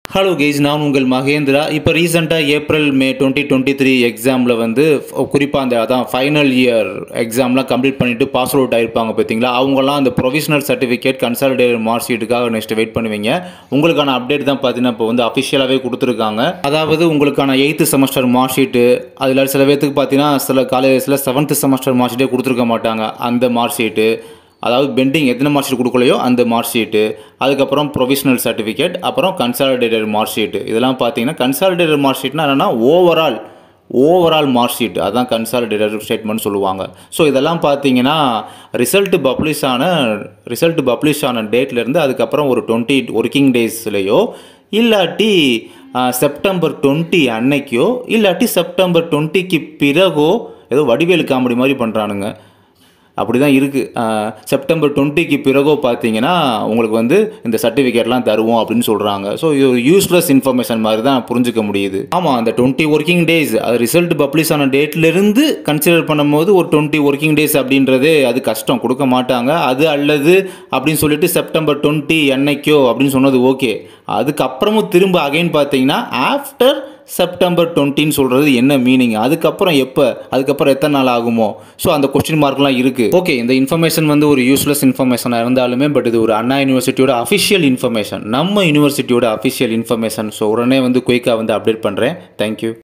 hello guys நான் உங்கள் மகேந்திரா இப்போ ரீசெண்டாக April May twenty twenty three எக்ஸாமில் வந்து குறிப்பாக அந்த அதான் ஃபைனல் இயர் எக்ஸாம்லாம் கம்ப்ளீட் பண்ணிவிட்டு பாஸ் அவுட் ஆயிருப்பாங்க பார்த்தீங்களா அவங்கலாம் அந்த ப்ரொவிஷனல் சர்டிஃபிகேட் கன்சாலிடேட் மார்க் ஷீட்டுக்காக நெக்ஸ்ட் வெயிட் பண்ணுவீங்க உங்களுக்கான அப்டேட் தான் பார்த்தீங்கன்னா இப்போ வந்து அஃபிஷியலாகவே கொடுத்துருக்காங்க அதாவது உங்களுக்கான எயித்து செமஸ்டர் மார்க் ஷீட்டு அதில் சில பேர்த்துக்கு பார்த்தீங்கன்னா சில காலேஜஸில் செவன்த்து செமஸ்டர் மார்க் ஷீட்டே கொடுத்துருக்க மாட்டாங்க அந்த மார்க் ஷீட்டு அதாவது பெண்டிங் எத்தனை மார்க் ஷீட் கொடுக்கலையோ அந்த மார்க் ஷீட்டு அதுக்கப்புறம் ப்ரொவிஷனல் சர்டிஃபிகேட் அப்புறம் கன்சாலிடேட்டட் மார்க் ஷீட்டு இதெல்லாம் பார்த்தீங்கன்னா கன்சாலிடேட்டட் மார்க் ஷீட்னா என்னென்னா ஓவரால் ஓவரால் மார்க் ஷீட் அதான் கன்சாலிடேட்டட் ஸ்டேட்மெண்ட் சொல்லுவாங்க ஸோ இதெல்லாம் பார்த்தீங்கன்னா ரிசல்ட்டு பப்ளிஷ் ஆன ரிசல்ட் பப்ளிஷ் ஆன டேட்லேருந்து அதுக்கப்புறம் ஒரு டுவெண்ட்டி ஒர்க்கிங் டேஸ்லேயோ இல்லாட்டி செப்டம்பர் டுவெண்ட்டி அன்னைக்கோ இல்லாட்டி செப்டம்பர் டுவெண்ட்டிக்கு பிறகோ ஏதோ வடிவேலு காமெடி மாதிரி பண்ணுறானுங்க அப்படி தான் இருக்குது செப்டம்பர் டுவெண்ட்டிக்கு பிறகோ பார்த்தீங்கன்னா உங்களுக்கு வந்து இந்த சர்டிஃபிகேட்லாம் தருவோம் அப்படின்னு சொல்கிறாங்க ஸோ இது ஒரு யூஸ்லெஸ் இன்ஃபர்மேஷன் மாதிரி தான் புரிஞ்சுக்க முடியுது ஆமாம் அந்த டுவெண்ட்டி ஒர்க்கிங் டேஸ் அது ரிசல்ட் பப்ளிஷ் ஆன டேட்லேருந்து கன்சிடர் பண்ணும்போது ஒரு டுவெண்ட்டி ஒர்க்கிங் டேஸ் அப்படின்றதே அது கஷ்டம் கொடுக்க மாட்டாங்க அது அல்லது அப்படின்னு சொல்லிட்டு செப்டம்பர் டுவெண்ட்டி என்னைக்கோ அப்படின்னு சொன்னது ஓகே அதுக்கப்புறமும் திரும்ப அகைன் பார்த்தீங்கன்னா ஆஃப்டர் செப்டம்பர் டுவெண்ட்டின்னு சொல்கிறது என்ன மீனிங் அதுக்கப்புறம் எப்போ அதுக்கப்புறம் எத்தனை நாள் ஆகுமோ ஸோ அந்த கொஸ்டின் மார்க்லாம் இருக்குது ஓகே இந்த இன்ஃபர்மேஷன் வந்து ஒரு யூஸ்லெஸ் இன்ஃபர்மேஷனாக இருந்தாலுமே பட் இது ஒரு அண்ணா யூனிவர்சிட்டியோட அஃபிஷியல் இன்ஃபர்மேஷன் நம்ம யூனிவர்சிட்டியோட அஃபிஷியல் இன்ஃபர்மேஷன் ஸோ உடனே வந்து குயிக்காக வந்து அப்டேட் பண்ணுறேன் தேங்க்யூ